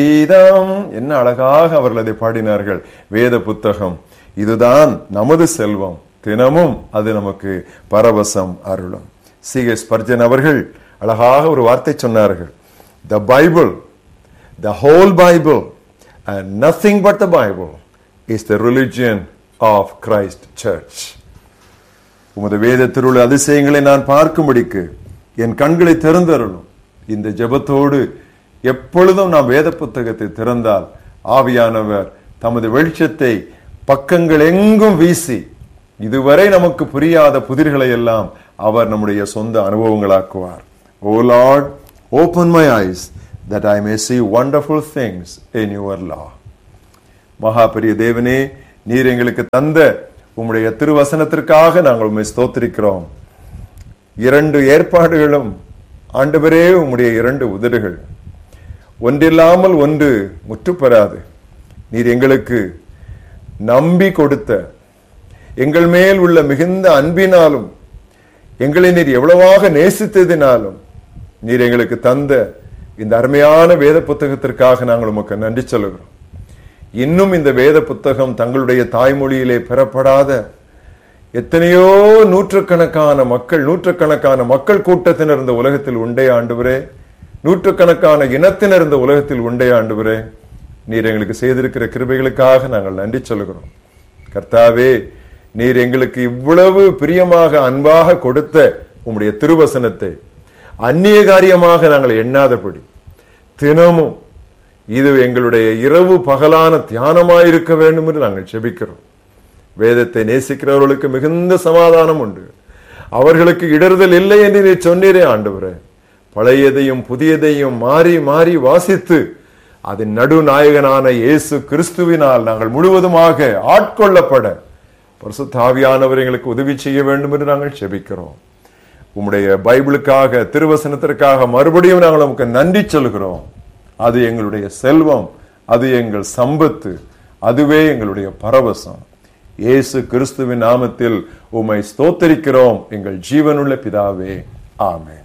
வேதம் என்ன அழகாக அவர்கள் அதை பாடினார்கள் வேத புத்தகம் இதுதான் நமது செல்வம் தினமும் அது நமக்கு பரவசம் அருளும் சி எஸ் பர்ஜன் அவர்கள் அழகாக ஒரு வார்த்தை சொன்னார்கள் the Bible the whole Bible and nothing but the Bible is the religion of Christ church உமது வேத திருள் அதிசயங்களை நான் பார்க்கும்படிக்கு என் கண்களை திறந்தருளும் இந்த ஜெபத்தோடு எப்பொழுதும் நாம் வேத புத்தகத்தை திறந்தால் ஆவியானவர் தமது வெளிச்சத்தை பக்கங்கள் எங்கும் வீசி இதுவரை நமக்கு புரியாத புதிர்களை எல்லாம் அவர் நம்முடைய சொந்த அனுபவங்களாக்குவார் O Lord open my eyes that I may see wonderful things in your law மகா பெரிய தேவனே நீர் எங்களுக்கு தந்த உம்முடைய திருவசனத்திற்காக நாங்கள் உண்மை ஸ்தோத்திரிக்கிறோம் இரண்டு ஏற்பாடுகளும் ஆண்டவரே உம்முடைய இரண்டு உதடுகள் ஒன்றில்லாமல் ஒன்று முற்றுப்பெறாது நீர் எங்களுக்கு நம்பி கொடுத்த எங்கள் மேல் உள்ள மிகுந்த அன்பினாலும் எங்களை நீர் எவ்வளவாக நேசித்ததினாலும் நீர் எங்களுக்கு தந்த இந்த அருமையான வேத புத்தகத்திற்காக நாங்கள் உமக்கு நன்றி சொல்லுகிறோம் இன்னும் இந்த வேத புத்தகம் தங்களுடைய தாய்மொழியிலே பெறப்படாத எத்தனையோ நூற்றுக்கணக்கான மக்கள் நூற்றுக்கணக்கான மக்கள் கூட்டத்தினர் இந்த உலகத்தில் உண்டே ஆண்டுவரே நூற்றுக்கணக்கான இனத்தினர் இந்த உலகத்தில் உண்டே ஆண்டுவரே நீர் எங்களுக்கு செய்திருக்கிற கிருபைகளுக்காக நாங்கள் நன்றி சொல்லுகிறோம் கர்த்தாவே நீர் எங்களுக்கு இவ்வளவு பிரியமாக அன்பாக கொடுத்த உம்முடைய திருவசனத்தை அந்நிய காரியமாக நாங்கள் எண்ணாதபடி தினமும் இது எங்களுடைய இரவு பகலான தியானமாயிருக்க வேண்டும் என்று நாங்கள் செபிக்கிறோம் வேதத்தை நேசிக்கிறவர்களுக்கு மிகுந்த சமாதானம் உண்டு அவர்களுக்கு இடறுதல் இல்லை என்று நீ சொன்னீரே ஆண்டவரே பழையதையும் புதியதையும் மாறி மாறி வாசித்து அதன் நடுநாயகனான இயேசு கிறிஸ்துவினால் நாங்கள் முழுவதுமாக ஆட்கொள்ளப்பட பரிசுத்தாவியானவர் எங்களுக்கு உதவி செய்ய வேண்டும் என்று நாங்கள் செபிக்கிறோம் உம்முடைய பைபிளுக்காக திருவசனத்திற்காக மறுபடியும் நாங்கள் நமக்கு நன்றி சொல்கிறோம் அது எங்களுடைய செல்வம் அது எங்கள் சம்பத்து அதுவே எங்களுடைய பரவசம் இயேசு கிறிஸ்துவின் நாமத்தில் உம்மை ஸ்தோத்தரிக்கிறோம் எங்கள் ஜீவனுள்ள பிதாவே ஆமென்